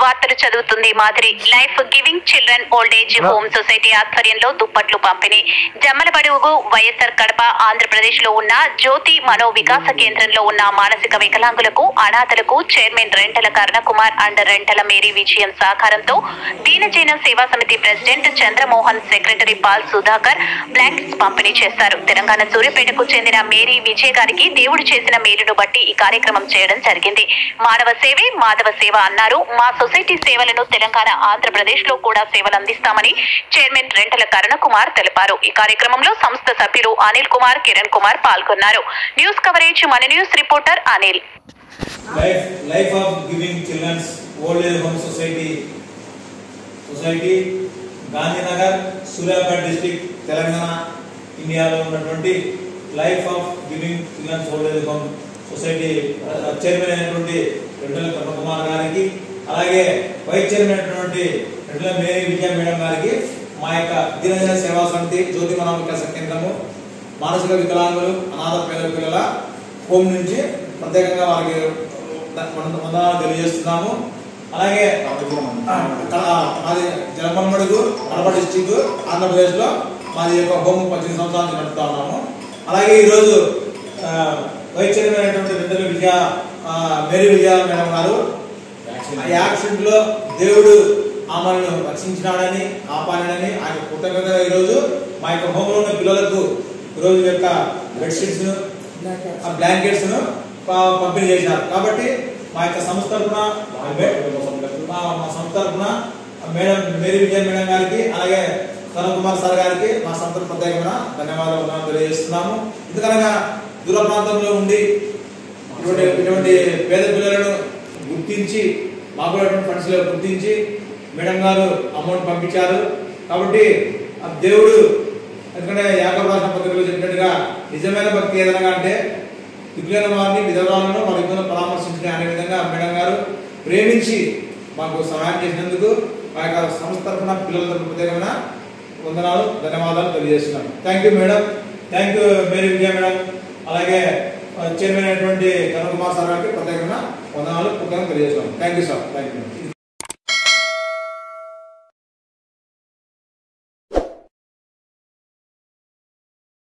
వార్తలు చదువుతుంది మాదిరి life giving children old age home society ఆధ్వర్యంలో దుప్పట్లు పంపిణీ జమ్మలబడుగు వైఎస్ఆర్ కడప ఆంధ్రప్రదేశ్ లో ఉన్న జ్యోతి మనో వికాస కేంద్రంలో ఉన్న మానసిక వికలాంగులకు అనాథలకు చైర్మన్ రెంటల కరుణకుమార్ అండ్ రెంటల మేరీ విజయం సహకారంతో దీనజైన సేవా సమితి president Chandramohan secretary Paul Sudhakar blankets పంపిణీ చేశారు తెలంగాణ సూర్యపేటకు చెందిన మేరీ విజయ్ గారికి దేవుడు చేసిన మేలును బట్టి ఈ కార్యక్రమం చేయడం జరిగింది మానవ సేవే మాధవ సేవ అన్నారు మా సొసైటీ సేవలను తెలంగాణ ఆంధ్రప్రదేశ్ లో కూడా సేవలు అందిస్తామని చైర్మన్ రెంటల కరుణకుమార్ తెలిపారు ఈ కార్యక్రమంలో సంస్థ సభ్యులు అనిల్ కుమార్ కిరణ్ కుమార్ పాల్గొన్నారు న్యూస్ కవరేజ్ మన news reporter Anil life life of giving childrens old age home society society Gandhinagar Suryapet district Telangana ఇండియాలో ఉన్నటువంటి life of giving childrens old age home society chairman అయినటువంటి రెండల కృష్ణకుమార్ గారికి అలాగే వైస్ చైర్మన్ అయినటువంటి రెండల మేరీ విజయ మేడం గారికి మా యొక్క దినజన సేవా సమితి జ్యోతి మనో వికాస కేంద్రము మానసిక వికలాంగులు అనాథ పేద పిల్లల హోమ్ నుంచి ప్రత్యేకంగా వారికి వంద- వందనాలు తెలియజేస్తున్నాము అలాగే ఆ, మాది జలమన్మడుగు కడప డిస్టిక్ ఆంధ్రప్రదేశ్ లో మాది యొక్క హోమ్ పద్దెనిమిది సంవత్సరాల నుంచి నడుపుతా ఉన్నాము అలాగే ఈరోజు ఆ, వైస్ చైర్మన్ అయినటువంటి రెండల విజయ ఆ, మేరీ విజయ మేడం గారు ఆ యాక్సిడెంట్ లో దేవుడు ఆమెను రక్షించినాడని కాపాడాడని ఆయన కృతజ్ఞతగా ఈరోజు మా యొక్క హోమ్ లో ఉన్న పిల్లలకు ఈరోజు ఈ యొక్క బెడ్షీట్స్ ఆ బ్లాంకెట్స్ ను ప- పంపిణీ చేసినారు కాబట్టి మా యొక్క సంస్థ తరఫున మా మా సంస్థ తరఫున మేడం మేరీ విజయ మేడం గారికి అలాగే కరణ్ కుమార్ సార్ గారికి మా సంస్థ ప్రత్యేకమైన ధన్యవాదాలు వందనాలు తెలియజేస్తున్నాము ఎందుకనగా దూర ప్రాంతంలో ఉండి ఇటువంటి ఇటువంటి పేద పిల్లలను గుర్తించి మాకు ఫండ్స్ లో గుర్తించి మేడం గారు అమౌంట్ పంపించారు కాబట్టి ఆ దేవుడు ఎందుకంటే యాకబ్ రాసిన పత్రికలో చెప్పినట్టుగా నిజమైన భక్తి ఏదనగా అంటే దిగులైన వారిని విధవాలను వారి ఇబ్బందులు పరామర్శించిన అనే విధంగా మేడం గారు ప్రేమించి మాకు సహాయం చేసినందుకు మా యొక్క సంస్థ తరఫున పిల్లల తరఫున ప్రత్యేకమైన వందనాలు ధన్యవాదాలు తెలియజేస్తున్నాను thank you madam thank you Mary Vijaya madam అలాగే చైర్మన్ అయినటువంటి కరుణ్ కుమార్ సార్ గారికి ప్రత్యేకమైన వందనాలు కృతజ్ఞతలు తెలియజేస్తున్నాను thank you sir thank you